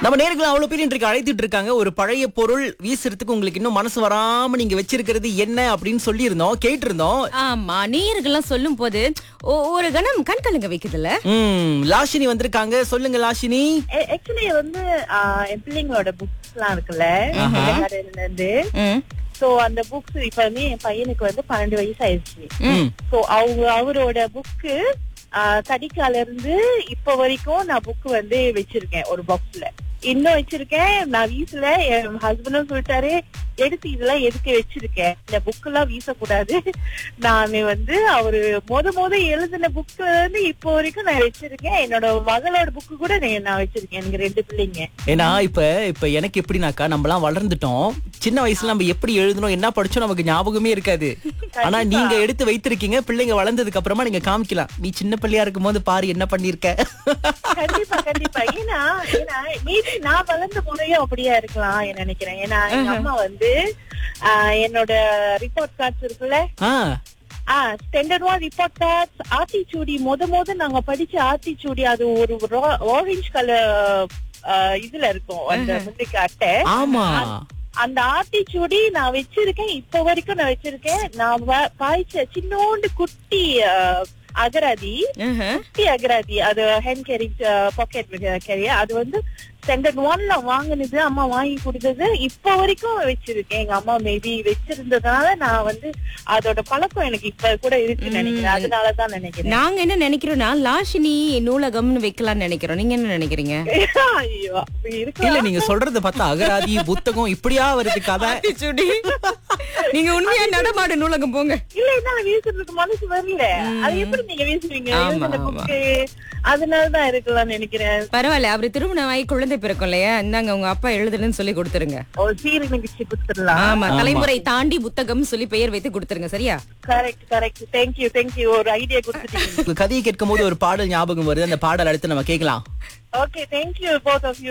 நம்ம நேர்கள் அவ்வளவு பேர் இன்றைக்கு அழைத்துட்டு இருக்காங்க ஒரு பழைய பொருள் வீசுறதுக்கு உங்களுக்கு இன்னும் மனசு வராம நீங்க வச்சிருக்கிறது என்ன அப்படின்னு சொல்லியிருந்தோம் கேட்டிருந்தோம் ஆமா நேயர்கள்லாம் சொல்லும் போது ஒ- ஒரு கணம் கண் கலங்க வைக்குதுல்ல ம் லாஷினி வந்திருக்காங்க சொல்லுங்க லாஷினி ஆக்சுவலி வந்து ஆஹ், என் பிள்ளைங்களோட புக்ஸ் எல்லாம் இருக்குல்ல கடையில இருந்து ம். சோ அந்த புக்ஸ் இப்ப வந்து என் பையனுக்கு வந்து பன்னெண்டு வயசு ஆயிடுச்சு ம் சோ அவங்க அவரோட புக்கு தடிக்கால இருந்து இப்ப வரைக்கும் நான் புக் வந்து வச்சிருக்கேன் ஒரு பாக்ஸ்ல இன்னும் வச்சிருக்கேன் நான் வீசுல என் ஹஸ்பண்டும் சொல்லிட்டாரு எடுத்து இதெல்லாம் எதுக்கு வச்சிருக்கேன் இந்த புக் எல்லாம் வீசக்கூடாது நான் வந்து அவரு மொத மொத எழுதின புக்ல இருந்து இப்போ வரைக்கும் நான் வச்சிருக்கேன் என்னோட மகளோட புக்கு கூட நான் நான் வச்சிருக்கேன் எனக்கு ரெண்டு பிள்ளைங்க ஏன்னா இப்ப இப்ப எனக்கு எப்படினாக்கா நம்மலாம் வளர்ந்துட்டோம் சின்ன வயசுல நம்ம எப்படி எழுதணும் என்ன படிச்சோம் நமக்கு ஞாபகமே இருக்காது ஆனா நீங்க எடுத்து வைத்திருக்கீங்க பிள்ளைங்க வளர்ந்ததுக்கு அப்புறமா நீங்க காமிக்கலாம் நீ சின்ன பிள்ளையா இருக்கும் போது பாரு என்ன பண்ணிருக்க கண்டிப்பா கண்டிப்பா ஏன்னா ஏன்னா மேபி நான் வளர்ந்த முறையும் அப்படியா இருக்கலாம் என்ன நினைக்கிறேன் ஏன்னா எங்க அம்மா வந்து ஆஹ், என்னோட ரிப்போர்ட் கார்ட்ஸ் இருக்குல்ல ஆ standard one report cards Aathichudi முத முத நாங்க படிச்ச ஆத்திச்சூடி அது ஒரு ஆரஞ்சு கலர் இதுல இருக்கும் அந்த முந்திக்கு அட்டை ஆமா அந்த ஆத்திச்சூடி நான் வச்சிருக்கேன் இப்ப வரைக்கும் நான் வச்சிருக்கேன் நான் வ- பாய்ச்ச சின்னோண்டு குட்டி ஆஹ், அகராதி ஆஹா. குட்டி அகராதி அது ஹேண்ட் கேரி பாக்கெட் கேரி அது வந்து ஸ்டாண்டர்ட் ஒன்ல வாங்குனது அம்மா வாங்கி கொடுத்தது இப்ப வரைக்கும் வச்சிருக்கேன் எங்க அம்மா மேபி வச்சிருந்ததுனால நான் வந்து அதோட பழக்கம் எனக்கு இப்ப கூட இருக்குன்னு நினைக்கிறேன் அதனாலதான் நினைக்கிறேன் நாங்க என்ன நினைக்கிறோம்னா லாஷினி நூலகம்னு வைக்கலாம்னு நினைக்கிறோம் நீங்க என்ன நினைக்கிறீங்க ஐயோ அப்படி இல்ல இருக்கு நீங்க சொல்றத பார்த்தா அகராதி புத்தகம் இப்படியா வருது கதை சுடி நீங்க உண்மையா நடமாடு நூலகம் போங்க இல்ல என்னால வீசுறதுக்கு மனசு வரல அது எப்படி நீங்க வீசுவீங்க ஆமா, எழுதின ஆமா. புக்கு அதனாலதான் இருக்கலாம்னு நினைக்கிறேன் பரவாயில்ல அவரு திருமணமாகி குழந்தை பிறக்கும் இல்லையா இந்தாங்க உங்க அப்பா எழுதுன்னு சொல்லி கொடுத்துருங்க ஒரு சீரணிச்சு கொடுத்துடலாம் ஆமா தலைமுறை தாண்டி புத்தகம் சொல்லி பெயர் வைத்து கொடுத்துருங்க சரியா கரெக்ட் கரெக்ட் தேங்க்யூ தேங்க்யூ ஒரு ஐடியா கொடுத்துட்டீங்க உங்க கதையை கேட்கும் போது ஒரு பாடல் ஞாபகம் வருது அந்த பாடல் அடுத்து நம்ம கேட்கலாம் okay thank you both of you